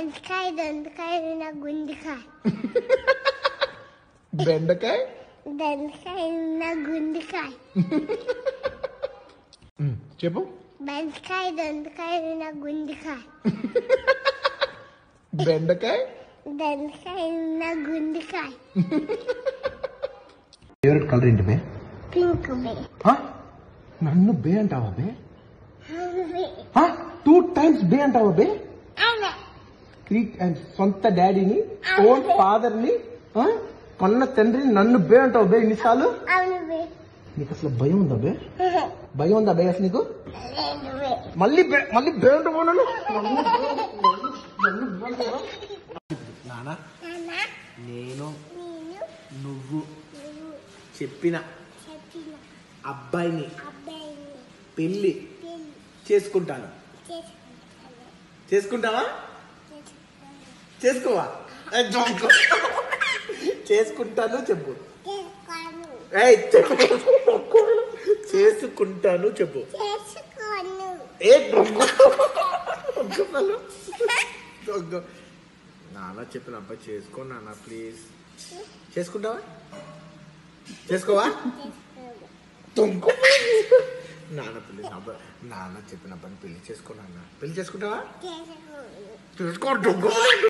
బెండకాయ దొండకాయ నా గుండెకాయ బెండకాయ దొండకాయ నా గుండెకాయ ఉమ్, చెప్పు బెండకాయ దొండకాయ నా గుండెకాయ బెండకాయ దొండకాయ నా గుండెకాయ ఫేవరెట్ కలర్ ఏంటి బే పింక్ బే ఆ? నన్ను బే అంటావా బే టూ టైమ్స్ బే అంటావా బే అవును త్రీ టైమ్స్ సొంత డాడీని ఓన్ ఫాదర్ ని ఆ? కొన్న తండ్రిని నన్ను బే అంటావు బే ఇన్నిసార్లు అవును బే నీకు అసలు భయం ఉందా బే భయం ఉందా బే అసలు నీకు లేదు బే మళ్ళీ బే మళ్ళీ బే అంటావు నన్ను నానా నాన్న నేను నేను నువ్వు నువ్వు చెప్పిన చెప్పిన అబ్బాయిని అబ్బాయిని పెళ్లి పెళ్లి చేసుకుంటాను చేసుకుంటాను చేసుకుంటావా చేసుకుంటాను చేసుకోవా ఏ, జోకు. చేసుకుంటాను చెప్పు చేసుకోను ఏయ్, చెప్పు చేసుకుంటాను చెప్పు చేసుకోను ఏ దొంగ దొంగలు. దొంగ నాన్న చెప్పిన అబ్బాయి చేసుకో నాన్న ప్లీజ్ చేసుకుంటావా చేసుకోవా దొంగ నాన్న ప్లీజ్ అబ్బాయి నాన్న చెప్పిన అబ్బాయిని పెళ్లి చేసుకో నాన్న పెళ్లి చేసుకుంటావా చేసుకోను చేసుకో దొంగ